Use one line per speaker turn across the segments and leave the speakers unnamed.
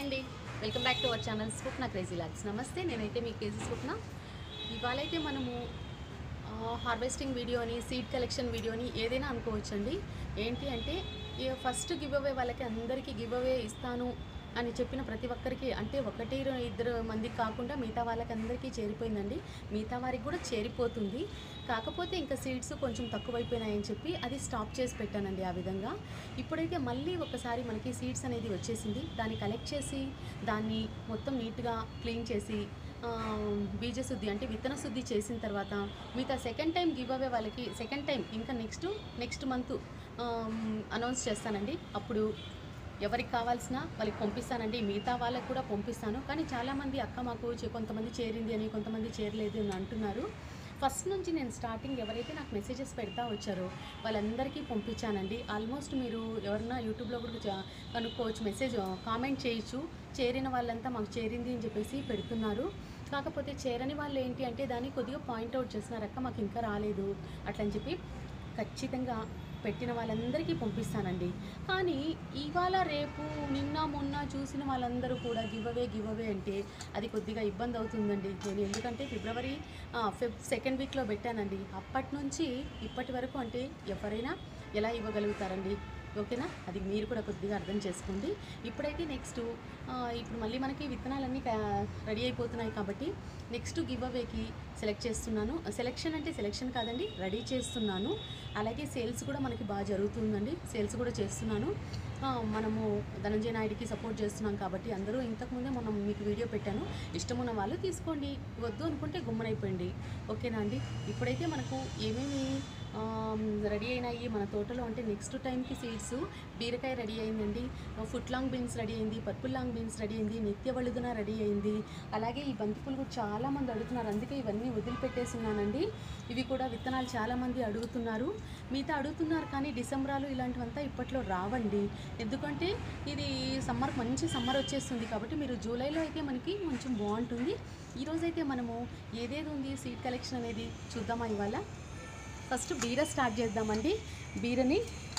Hi అండి welcome back to our channel Swapna crazy logs నమస్తే నేనైతే మీ క్రేజీ స్వప్న ఇవాళైతే మనము హార్వెస్టింగ్ వీడియోని సీడ్ కలెక్షన్ వీడియోని ఏదైనా అనుకోవచ్చండి ఏంటి అంటే ఫస్ట్ గివ్ అవే వాళ్ళకి అందరికీ గివ్ అవే ఇస్తాను అని చెప్పిన ప్రతి ఒక్కరికి అంటే ఒకటి రె- ఇద్దరు మందికి కాకుండా మిగతా వాళ్ళకి అందరికీ చేరిపోయిందండి మిగతా వారికి కూడా చేరిపోతుంది కాకపోతే ఇంకా సీడ్స్ కొంచెం తక్కువైపోయినాయని చెప్పి అది స్టాప్ చేసి పెట్టానండి ఆ విధంగా ఇప్పుడైతే మళ్ళీ ఒకసారి మనకి సీడ్స్ అనేది వచ్చేసింది దాన్ని కలెక్ట్ చేసి దాన్ని మొత్తం నీట్గా క్లీన్ చేసి ఆ, బీజ శుద్ధి అంటే విత్తన శుద్ధి చేసిన తర్వాత మిగతా సెకండ్ టైం గివ్ అవే వాళ్ళకి సెకండ్ టైం ఇంకా నెక్స్ట్ నెక్స్ట్ మంత్ అనౌన్స్ చేస్తానండి అప్పుడు ఎవరికి కావాల్సిన వాళ్ళకి పంపిస్తానండి మిగతా వాళ్ళకి కూడా పంపిస్తాను కానీ చాలామంది అక్క మాకు చే- కొంతమంది చేరింది అని కొంతమంది చేరలేదు అని అంటున్నారు ఫస్ట్ నుంచి నేను స్టార్టింగ్ ఎవరైతే నాకు మెసేజెస్ పెడతా వచ్చారో వాళ్ళందరికీ పంపించానండి ఆల్మోస్ట్ మీరు ఎవరన్నా యూట్యూబ్లో కూడా చ- కనుక్కోవచ్చు మెసేజ్ కామెంట్ చేయొచ్చు చేరిన వాళ్ళంతా మాకు చేరింది అని చెప్పేసి పెడుతున్నారు కాకపోతే చేరని వాళ్ళు ఏంటి అంటే దాన్ని కొద్దిగా పాయింట్అవుట్ చేస్తున్నారు అక్క మాకు ఇంకా రాలేదు అట్లా అని చెప్పి ఖచ్చితంగా పెట్టిన వాళ్ళందరికీ పంపిస్తానండి కానీ ఇవాళ రేపు నిన్న మొన్న చూసిన వాళ్ళందరూ కూడా గివ్ అవే గివ్ అవే అంటే అది కొద్దిగా ఇబ్బంది అవుతుందండి నేను ఎందుకంటే ఫిబ్రవరి ఆ, ఫిబ్ సెకండ్ వీక్లో పెట్టానండి అప్పటి నుంచి ఇప్పటి వరకు అంటే ఎవరైనా ఎలా ఇవ్వగలుగుతారండి ఓకేనా అది మీరు కూడా కొద్దిగా అర్థం చేసుకోండి ఇప్పుడైతే నెక్స్ట్ ఇప్పుడు మళ్ళీ మనకి విత్తనాలన్నీ రెడీ అయిపోతున్నాయి కాబట్టి నెక్స్ట్ గివ్ అవేకి సెలెక్ట్ చేస్తున్నాను సెలెక్షన్ అంటే సెలెక్షన్ కాదండి రెడీ చేస్తున్నాను అలాగే సేల్స్ కూడా మనకి బాగా జరుగుతుందండి సేల్స్ కూడా చేస్తున్నాను ఆ, మనము ధనంజయ నాయుడికి సపోర్ట్ చేస్తున్నాం కాబట్టి అందరూ ఇంతకుముందే మనం మీకు వీడియో పెట్టాను ఇష్టమున్న వాళ్ళు తీసుకోండి వద్దు అనుకుంటే గుమ్మనైపోయింది ఓకేనా అండి ఇప్పుడైతే మనకు ఏమేమి రెడీ అయినాయి మన తోటలో అంటే నెక్స్ట్ టైంకి సీడ్స్ బీరకాయ రెడీ అయిందండి ఫుట్ లాంగ్ బీన్స్ రెడీ అయింది పర్పుల్ లాంగ్ బీన్స్ రెడీ అయింది నిత్య వழுదున రెడీ అయింది అలాగే ఈ బంతిపూలు కూడా చాలామంది అడుగుతున్నారు అందుకే ఇవన్నీ వదిలిపెట్టేస్తున్నానండి ఇవి కూడా విత్తనాలు చాలామంది అడుగుతున్నారు మిగతా అడుగుతున్నారు కానీ డిసెంబరాలు ఇలాంటివంతా ఇప్పట్లో రావండి ఎందుకంటే ఇది సమ్మర్ మంచి సమ్మర్ వచ్చేస్తుంది కాబట్టి మీరు జూలైలో అయితే మనకి కొంచెం బాగుంటుంది ఈరోజైతే మనము ఏదేది ఉంది సీడ్ కలెక్షన్ అనేది చూద్దామా ఇవాళ ఫస్ట్ బీర స్టార్ట్ చేద్దామండి బీరని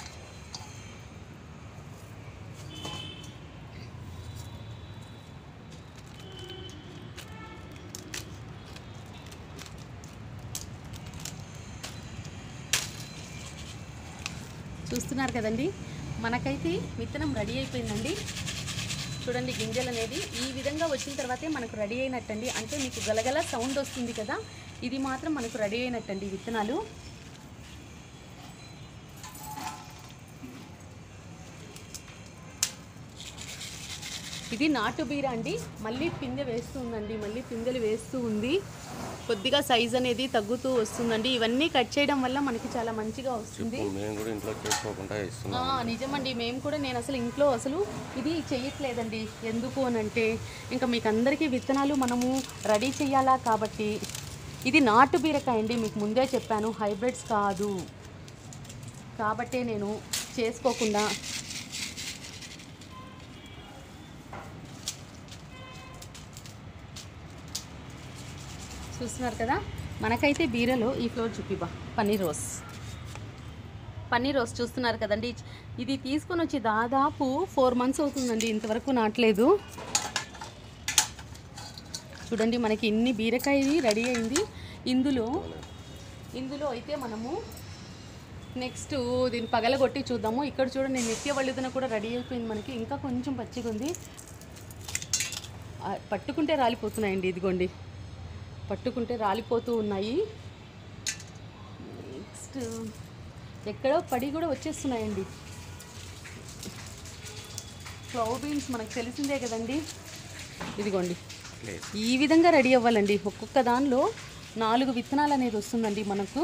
చూస్తున్నారు కదండి మనకైతే విత్తనం రెడీ అయిపోయిందండి చూడండి గింజలు అనేది ఈ విధంగా వచ్చిన తర్వాతే మనకు రెడీ అయినట్టండి అంటే మీకు గలగల సౌండ్ వస్తుంది కదా ఇది మాత్రం మనకు రెడీ అయినట్టండి విత్తనాలు ఇది నాటు బీర అండి మళ్ళీ పిందె వేస్తూ ఉందండి మళ్ళీ పిందెలు వేస్తూ ఉంది కొద్దిగా సైజ్ అనేది తగ్గుతూ వస్తుందండి ఇవన్నీ కట్ చేయడం వల్ల మనకి చాలా మంచిగా వస్తుంది
మేము కూడా ఇంట్లో చేసుకోకుండా
ఆ,
ఇస్తున్నాం
నిజమండి మేము కూడా నేను అసలు ఇంట్లో అసలు ఇది చెయ్యట్లేదండి ఎందుకు అని అంటే ఇంకా మీకు అందరికీ విత్తనాలు మనము రెడీ చేయాలా కాబట్టి ఇది నాటు బీరకాయ అండి మీకు ముందే చెప్పాను హైబ్రిడ్స్ కాదు కాబట్టే నేను చేసుకోకుండా చూస్తున్నారు కదా మనకైతే బీరలో ఈ ఫ్లోర్ చూపిబా పన్నీర్ రోస్ పన్నీర్ రోస్ చూస్తున్నారు కదండి ఇది తీసుకొని వచ్చి దాదాపు ఫోర్ మంత్స్ అవుతుందండి ఇంతవరకు నాటలేదు చూడండి మనకి ఇన్ని బీరకాయ రెడీ అయింది ఇందులో ఇందులో అయితే మనము నెక్స్ట్ దీన్ని పగలగొట్టి చూద్దాము ఇక్కడ చూడండి నిత్య వల్లిదన కూడా రెడీ అయిపోయింది మనకి ఇంకా కొంచెం పచ్చిగా ఉంది ఆ, పట్టుకుంటే రాలిపోతున్నాయండి ఇదిగోండి పట్టుకుంటే రాలిపోతూ ఉన్నాయి నెక్స్ట్ ఎక్కడో పడి కూడా వచ్చేస్తున్నాయండి ఫ్లవర్ బీన్స్ మనకు తెలిసిందే కదండి ఇదిగోండి
లేదు
ఈ విధంగా రెడీ అవ్వాలండి ఒక్కొక్క దానిలో నాలుగు విత్తనాలు అనేది వస్తుందండి మనకు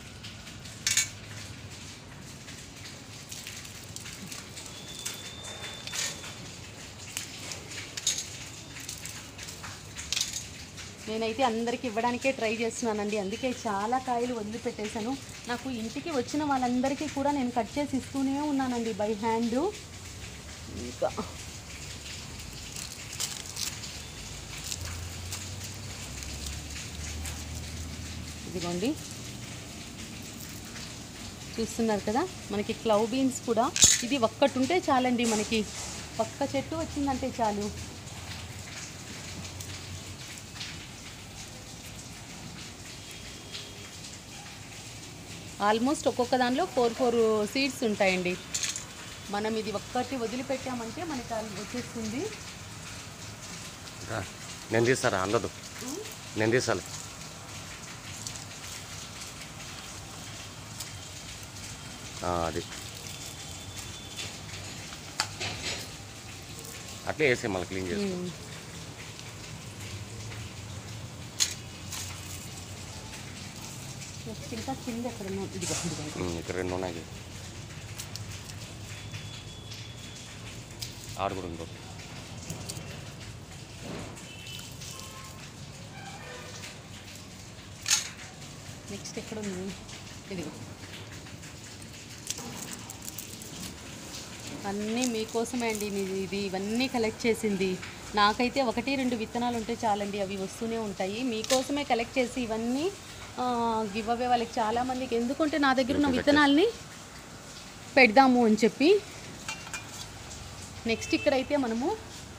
నేనైతే అందరికి ఇవ్వడానికే ట్రై చేస్తున్నానండి అందుకే చాలా కాయలు వదిలిపెట్టేశాను నాకు ఇంటికి వచ్చిన వాళ్ళందరికీ కూడా నేను కట్ చేసి ఇస్తూనే ఉన్నానండి బై హ్యాండ్ ఇంకా ఇదిగోండి చూస్తున్నారు కదా మనకి క్లవ్ బీన్స్ కూడా ఇది ఒక్కటి ఉంటే చాలండి మనకి ఒక్క చెట్టు వచ్చిందంటే చాలు ఆల్మోస్ట్ ఒక్కొక్క దానిలో ఫోర్ ఫోర్ సీడ్స్ ఉంటాయండి మనం ఇది ఒక్కటి వదిలిపెట్టామంటే మనకి అది వచ్చేస్తుంది
రా, నేను తీస్తారా అందదు నేను తీసాలి అది అట్లే వేసే మళ్ళీ క్లీన్ చేసుకో
మ్మ్. నెక్స్ట్ ఇంకా కింద ఎక్కడ ఉన్నా- ఇదిగో ఇదిగో
ఉమ్, ఇక్కడ రెండు ఉన్నాయి ఆడు కూడా ఉందో
నెక్స్ట్ ఎక్కడ ఉంది ఇదిగో అన్నీ మీకోసమే అండి ఇది ఇది ఇవన్నీ కలెక్ట్ చేసింది నాకైతే ఒకటి రెండు విత్తనాలు ఉంటే చాలండి అవి వస్తూనే ఉంటాయి మీకోసమే కలెక్ట్ చేసి ఇవన్నీ గివ్ అవే వాళ్ళకి చాలామందికి ఎందుకంటే నా దగ్గర ఉన్న విత్తనాల్ని పెడదాము అని చెప్పి నెక్స్ట్ ఇక్కడైతే మనము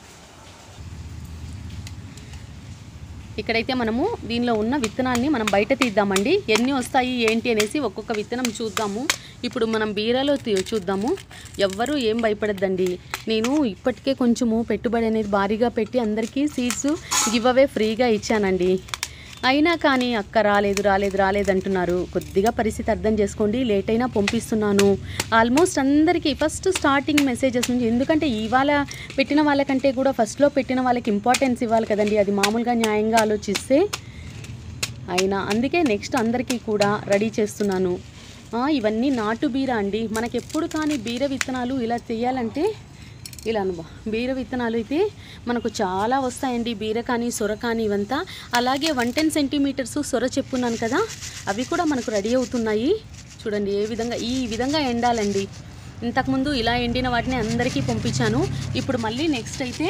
ఇక్కడైతే మనము దీనిలో ఉన్న విత్తనాల్ని మనం బయట తీద్దామండి ఎన్ని వస్తాయి ఏంటి అనేసి ఒక్కొక్క విత్తనం చూద్దాము ఇప్పుడు మనం బీరాలో తీ- చూద్దాము ఎవ్వరూ ఏం భయపడద్దండి నేను ఇప్పటికే కొంచెము పెట్టుబడి అనేది భారీగా పెట్టి అందరికీ సీడ్స్ గివ్ అవే ఫ్రీగా ఇచ్చానండి అయినా కానీ అక్క రాలేదు రాలేదు రాలేదు అంటున్నారు కొద్దిగా పరిస్థితి అర్థం చేసుకోండి లేట్ అయినా పంపిస్తున్నాను ఆల్మోస్ట్ అందరికీ ఫస్ట్ స్టార్టింగ్ మెసేజెస్ నుంచి ఎందుకంటే ఇవాళ పెట్టిన వాళ్ళకంటే కూడా ఫస్ట్లో పెట్టిన వాళ్ళకి ఇంపార్టెన్స్ ఇవ్వాలి కదండి అది మామూలుగా న్యాయంగా ఆలోచిస్తే అయినా అందుకే నెక్స్ట్ అందరికీ కూడా రెడీ చేస్తున్నాను ఆ, ఇవన్నీ నాటు బీర అండి మనకి ఎప్పుడు కానీ బీర విత్తనాలు ఇలా చేయాలంటే ఇలా అనుభవ బీర విత్తనాలు అయితే మనకు చాలా వస్తాయండి బీర కానీ సొర కానీ ఇవంతా అలాగే వన్ టెన్ సెంటీమీటర్స్ సొర చెప్పున్నాను కదా అవి కూడా మనకు రెడీ అవుతున్నాయి చూడండి ఏ విధంగా ఈ విధంగా ఎండాలండి ఇంతకుముందు ఇలా ఎండిన వాటిని అందరికీ పంపించాను ఇప్పుడు మళ్ళీ నెక్స్ట్ అయితే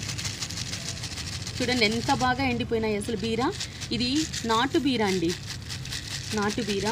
చూడండి ఎంత బాగా ఎండిపోయినాయి అసలు బీర ఇది నాటు బీర అండి నాటు బీర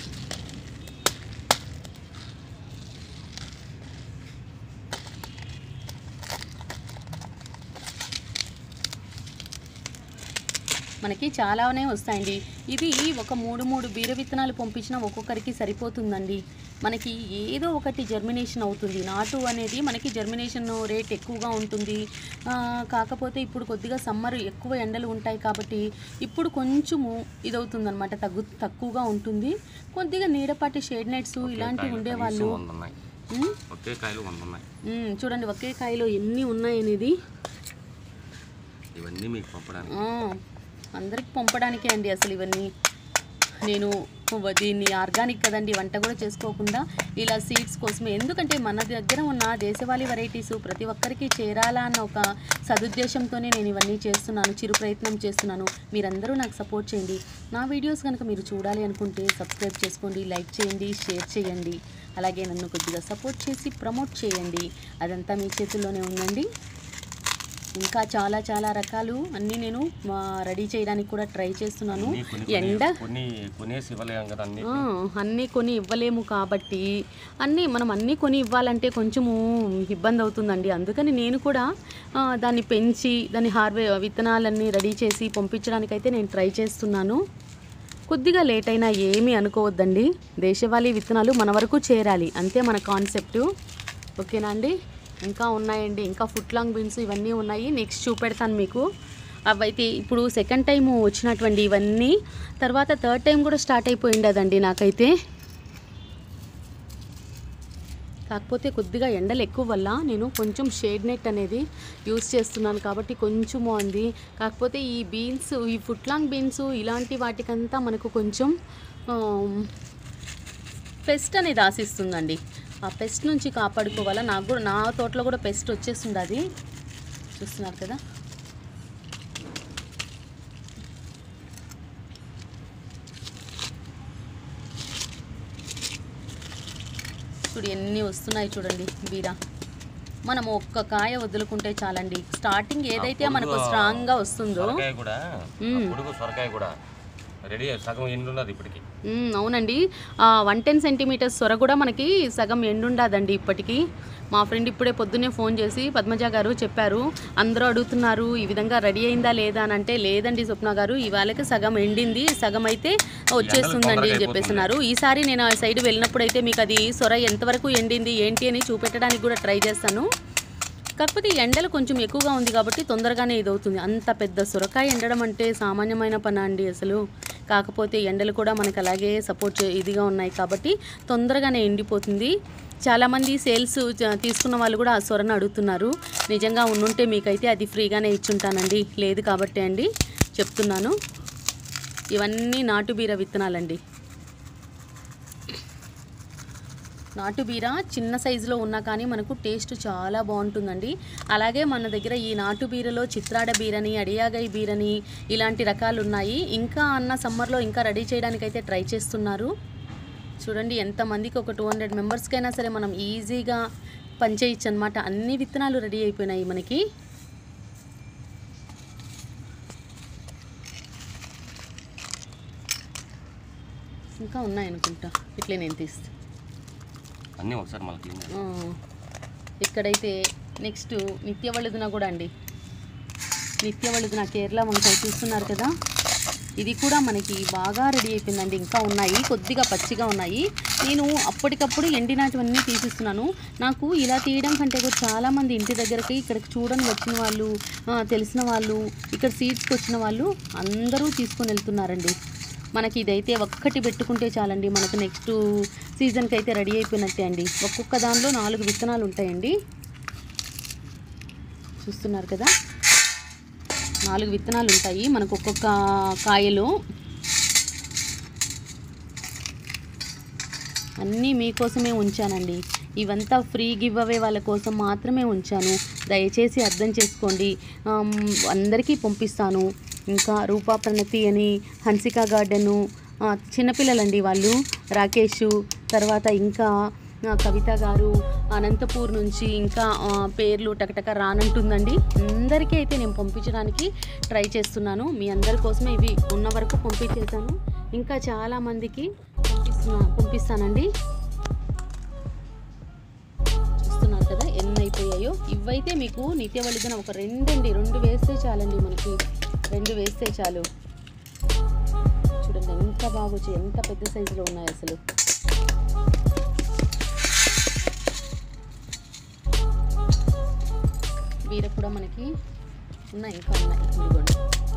మనకి చాలానే వస్తాయండి ఇది ఒక మూడు మూడు బీర విత్తనాలు పంపించినా ఒక్కొక్కరికి సరిపోతుందండి మనకి ఏదో ఒకటి జర్మినేషన్ అవుతుంది నాటు అనేది మనకి జర్మినేషన్ రేట్ ఎక్కువగా ఉంటుంది ఆ, కాకపోతే ఇప్పుడు కొద్దిగా సమ్మర్ ఎక్కువ ఎండలు ఉంటాయి కాబట్టి ఇప్పుడు కొంచెము ఇదవుతుందన్నమాట తగ్గు తక్కువగా ఉంటుంది కొద్దిగా నీడపాటి షేడ్ నెట్స్ ఇలాంటివి ఉండేవాళ్ళు
వంద ఉన్నాయి
ఉమ్,
ఒకే కాయలు వంద ఉన్నాయి
ఉమ్, చూడండి ఒకే కాయలో ఎన్ని ఉన్నాయనేది
ఇవన్నీ మీకు పంపడానికి
ఆ, అందరికి పంపడానికే అండి అసలు ఇవన్నీ నేను దీన్ని ఆర్గానిక్ కదండి వంట కూడా చేసుకోకుండా ఇలా సీడ్స్ కోసమే ఎందుకంటే మన దగ్గర ఉన్న దేశవాళీ వెరైటీస్ ప్రతి ఒక్కరికి చేరాలా అన్న ఒక సదుద్దేశంతోనే నేను ఇవన్నీ చేస్తున్నాను చిరు ప్రయత్నం చేస్తున్నాను మీరందరూ నాకు సపోర్ట్ చేయండి నా వీడియోస్ కనుక మీరు చూడాలి అనుకుంటే సబ్స్క్రైబ్ చేసుకోండి లైక్ చేయండి షేర్ చేయండి అలాగే నన్ను కొద్దిగా సపోర్ట్ చేసి ప్రమోట్ చేయండి అదంతా మీ చేతుల్లోనే ఉందండి ఇంకా చాలా చాలా రకాలు అన్నీ నేను ఆ, రెడీ చేయడానికి కూడా ట్రై చేస్తున్నాను
అన్నీ కొన్ని
ఎండ
కొన్ని కొన్ని కొనేసి ఇవ్వలేం కదా అన్ని
ఆ, అన్నీ కొని ఇవ్వలేము కాబట్టి అన్నీ మనం అన్నీ కొని ఇవ్వాలంటే కొంచెము ఇబ్బంది అవుతుందండి అందుకని నేను కూడా ఆ, దాన్ని పెంచి దాన్ని హార్వే విత్తనాలన్నీ రెడీ చేసి పంపించడానికైతే నేను ట్రై చేస్తున్నాను కొద్దిగా లేట్ అయినా ఏమీ అనుకోవద్దండి దేశవాళీ విత్తనాలు మన వరకు చేరాలి అంతే మన కాన్సెప్టు ఓకేనా అండి ఇంకా ఉన్నాయండి ఇంకా ఫుట్ లాంగ్ బీన్స్ ఇవన్నీ ఉన్నాయి నెక్స్ట్ చూపెడతాను మీకు అవైతే ఇప్పుడు సెకండ్ టైం వచ్చినటువంటి ఇవన్నీ తర్వాత థర్డ్ టైం కూడా స్టార్ట్ అయిపోయింది అదండి నాకైతే కాకపోతే కొద్దిగా ఎండలు ఎక్కువ వల్ల నేను కొంచెం షేడ్ నెట్ అనేది యూస్ చేస్తున్నాను కాబట్టి కొంచెము అంది కాకపోతే ఈ బీన్స్ ఈ ఫుట్లాంగ్ బీన్స్ ఇలాంటి వాటికంతా మనకు కొంచెం పెస్ట్ అనేది ఆశిస్తుందండి ఆ పెస్ట్ నుంచి కాపాడుకోవాలా నాకు కూడా నా తోటలో కూడా పెస్ట్ వచ్చేస్తుంది అది చూస్తున్నారు కదా చూడు ఎన్ని వస్తున్నాయి చూడండి బీరా మనం ఒక్క కాయ వదులుకుంటే చాలండి స్టార్టింగ్ ఏదైతే మనకు స్ట్రాంగ్గా వస్తుందో
సొరకాయ కూడా ఆ
మ్మ్.
పొడుగు సొరకాయ కూడా రెడీ సగం ఎండు ఉన్నది ఇప్పటికి
మ్మ్, అవునండి వన్ టెన్ సెంటీమీటర్స్ సొర కూడా మనకి సగం ఎండుండదండి ఇప్పటికీ మా ఫ్రెండ్ ఇప్పుడే పొద్దున్నే ఫోన్ చేసి పద్మజ గారు చెప్పారు అందరూ అడుగుతున్నారు ఈ విధంగా రెడీ అయిందా లేదా అని అంటే లేదండి స్వప్న గారు ఇవాళకి సగం ఎండింది సగం అయితే వచ్చేస్తుందండి అని చెప్పేస్తున్నారు ఈసారి నేను ఆ సైడ్ వెళ్ళినప్పుడు అయితే మీకు అది సొర ఎంతవరకు ఎండింది ఏంటి అని చూపెట్టడానికి కూడా ట్రై చేస్తాను కాకపోతే ఈ ఎండలు కొంచెం ఎక్కువగా ఉంది కాబట్టి తొందరగానే ఇది అవుతుంది అంత పెద్ద సొరకాయ ఎండడం అంటే సామాన్యమైన పని అండి అసలు కాకపోతే ఎండలు కూడా మనకు అలాగే సపోర్ట్ చే ఇదిగా ఉన్నాయి కాబట్టి తొందరగానే ఎండిపోతుంది చాలామంది సేల్స్ జ- తీసుకున్న వాళ్ళు కూడా ఆ సొరను అడుగుతున్నారు నిజంగా ఉండుంటే మీకైతే అది ఫ్రీగానే ఇచ్చుంటానండి లేదు కాబట్టి అండి చెప్తున్నాను ఇవన్నీ నాటు బీర విత్తనాలండి నాటు బీర చిన్న సైజులో ఉన్నా కానీ మనకు టేస్ట్ చాలా బాగుంటుందండి అలాగే మన దగ్గర ఈ నాటు బీరలో చిత్రాడ బీరని అడియాగై బీరని ఇలాంటి రకాలు ఉన్నాయి ఇంకా అన్న సమ్మర్లో ఇంకా రెడీ చేయడానికైతే ట్రై చేస్తున్నారు చూడండి ఎంతమందికి ఒక టూ హండ్రెడ్ మెంబర్స్కైనా సరే మనం ఈజీగా పనిచేయచ్చు అనమాట అన్ని విత్తనాలు రెడీ అయిపోయినాయి మనకి ఇంకా ఉన్నాయి అనుకుంటా ఇట్లే నేను తీస్తాను
అన్నీ ఒకసారి మళ్ళీ క్లీన్ చేయాలి.
ఆ, ఇక్కడైతే నెక్స్ట్ నిత్య వழுదున కూడా అండి నిత్య వழுదున కేరళ వంకాయ చూస్తున్నారు కదా ఇది కూడా మనకి బాగా రెడీ అయిపోయిందండి ఇంకా ఉన్నాయి కొద్దిగా పచ్చిగా ఉన్నాయి నేను అప్పటికప్పుడు ఎండినటువన్నీ తీసిస్తున్నాను నాకు ఇలా తీయడం కంటే కూడా చాలామంది ఇంటి దగ్గరకి ఇక్కడికి చూడని వచ్చిన వాళ్ళు ఆ, తెలిసిన వాళ్ళు ఇక్కడ సీట్స్కి వచ్చిన వాళ్ళు అందరూ తీసుకొని వెళ్తున్నారండి మనకి ఇదైతే ఒక్కటి పెట్టుకుంటే చాలండి మనకు నెక్స్ట్ సీజన్కి అయితే రెడీ అయిపోయినట్టే అండి ఒక్కొక్క దానిలో నాలుగు విత్తనాలు ఉంటాయండి చూస్తున్నారు కదా నాలుగు విత్తనాలు ఉంటాయి మనకు ఒక్కొక్క కాయలో అన్నీ మీకోసమే ఉంచానండి ఇవంతా ఫ్రీ గివ్ అవే వాళ్ళ కోసం మాత్రమే ఉంచాను దయచేసి అర్థం చేసుకోండి ఆమ్, అందరికీ పంపిస్తాను ఇంకా రూపా ప్రణతి అని హన్సికా గార్డెను ఆ, చిన్నపిల్లలండి వాళ్ళు రాకేష్ తర్వాత ఇంకా ఆ, కవిత గారు అనంతపూర్ నుంచి ఇంకా ఆ, పేర్లు టకటక రానంటుందండి అందరికీ అయితే నేను పంపించడానికి ట్రై చేస్తున్నాను మీ అందరి కోసమే ఇవి ఉన్న వరకు పంపించేశాను ఇంకా చాలా మందికి పంపిస్తున్నా పంపిస్తానండి చూస్తున్నారు కదా ఎన్ని అయిపోయాయో ఇవైతే మీకు నిత్య వలిదిన ఒక రెండండి రెండు వేస్తే చాలండి మనకి రెండు వేస్తే చాలు చూడండి ఎంత బాగా వచ్చాయి ఎంత పెద్ద సైజులో ఉన్నాయి అసలు వీర కూడా మనకి ఉన్నాయి ఇంకా ఉన్నాయి ఇదిగోండి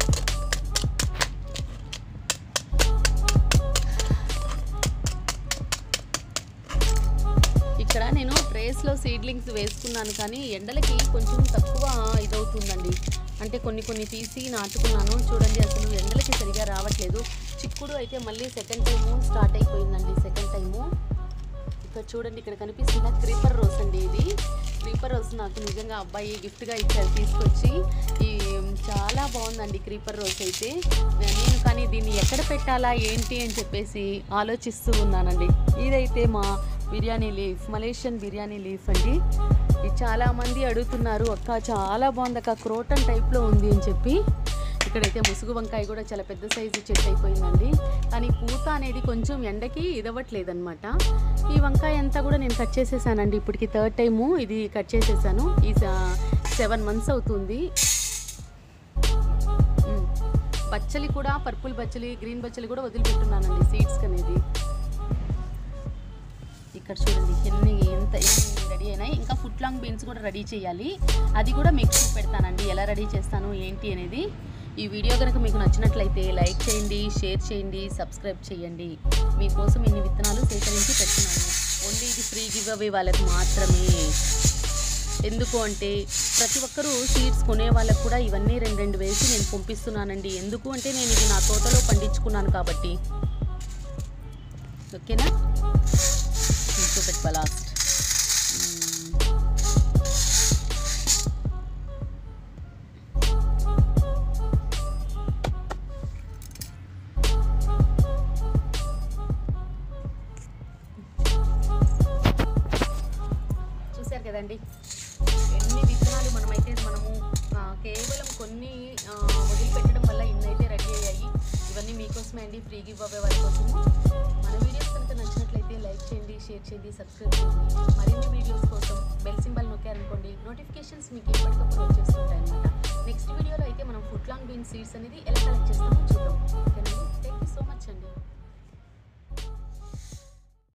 ఇక్కడ నేను ట్రేస్లో సీడ్లింగ్స్ వేసుకున్నాను కానీ ఎండలకి కొంచెం తక్కువ ఇదవుతుందండి అంటే కొన్ని కొన్ని తీసి నాటుకున్నాను చూడండి అసలు ఎండలకి సరిగా రావట్లేదు చిక్కుడు అయితే మళ్ళీ సెకండ్ టైము స్టార్ట్ అయిపోయిందండి సెకండ్ టైము ఇక్కడ చూడండి ఇక్కడ కనిపిస్తుందా క్రీపర్ రోస్ అండి ఇది క్రీపర్ రోస్ నాకు నిజంగా అబ్బాయి గిఫ్ట్గా ఇచ్చారు తీసుకొచ్చి ఈ చాలా బాగుందండి క్రీపర్ రోస్ అయితే నేను కానీ దీన్ని ఎక్కడ పెట్టాలా ఏంటి అని చెప్పేసి ఆలోచిస్తూ ఉన్నానండి ఇదైతే మా biryani leaf Malaysian biryani leaf అండి ఇది చాలా మంది అడుగుతున్నారు అక్క చాలా బాగుంది అక్క క్రోటన్ టైప్లో ఉంది అని చెప్పి ఇక్కడైతే ముసుగు వంకాయ కూడా చాలా పెద్ద సైజు చెట్టు అయిపోయిందండి కానీ పూత అనేది కొంచెం ఎండకి ఇదవ్వట్లేదన్నమాట ఈ వంకాయ అంతా కూడా నేను కట్ చేసేసానండి ఇప్పటికి థర్డ్ టైము ఇది కట్ చేసేసాను ఈ సెవెన్ మంత్స్ అవుతుంది ఉమ్. బచ్చలి కూడా పర్పుల్ బచ్చలి గ్రీన్ బచ్చలి కూడా వదిలిపెట్టున్నానండి సీడ్స్ అనేది ఇక్కడ చూడండి ఎన్ని ఎంత ఎన్ని రెడీ అయినాయి ఇంకా ఫుట్ లాంగ్ బీన్స్ కూడా రెడీ చేయాలి అది కూడా మీకు చూపెడతానండి ఎలా రెడీ చేస్తాను ఏంటి అనేది ఈ వీడియో కనుక మీకు నచ్చినట్లయితే లైక్ చేయండి షేర్ చేయండి సబ్స్క్రైబ్ చేయండి మీకోసం ఇన్ని విత్తనాలు సేకరించి పెడుతున్నాను ఓన్లీ ఇది ఫ్రీ గివ్ అవే వాళ్ళకి మాత్రమే ఎందుకు అంటే ప్రతి ఒక్కరూ సీడ్స్ కొనే వాళ్ళకు కూడా ఇవన్నీ రెండు రెండు వేసి నేను పంపిస్తున్నానండి ఎందుకు అంటే నేను ఇది నా తోటలో పండించుకున్నాను కాబట్టి ఓకేనా చూపెట్టుకో లాస్ట్ చూశారు కదండి ఎన్ని విత్తనాలు మనమైతే మనము ఆ, కేవలం కొన్ని ఆ, వదిలిపెట్టడం వల్ల ఇన్నైతే రెడీ అయ్యాయి ఇవన్నీ ఇవన్నీ మీకోసమే అండి ఫ్రీ గివ్ అవే వాళ్ళ కోసము మన వీడియోస్ కనుక నచ్చినట్లయితే లైక్ చేయండి షేర్ చేయండి సబ్స్క్రైబ్ చేయండి మరిన్ని వీడియోస్ కోసం బెల్ సింబల్ నొక్కారనుకోండి నోటిఫికేషన్స్ మీకు ఎప్పటికప్పుడు వచ్చేస్తుంటాయి అనమాట నెక్స్ట్ వీడియోలో అయితే మనం ఫుట్ లాంగ్ బీన్ సీడ్స్ అనేది ఎలా కలెక్ట్ చేస్తామో చూద్దాం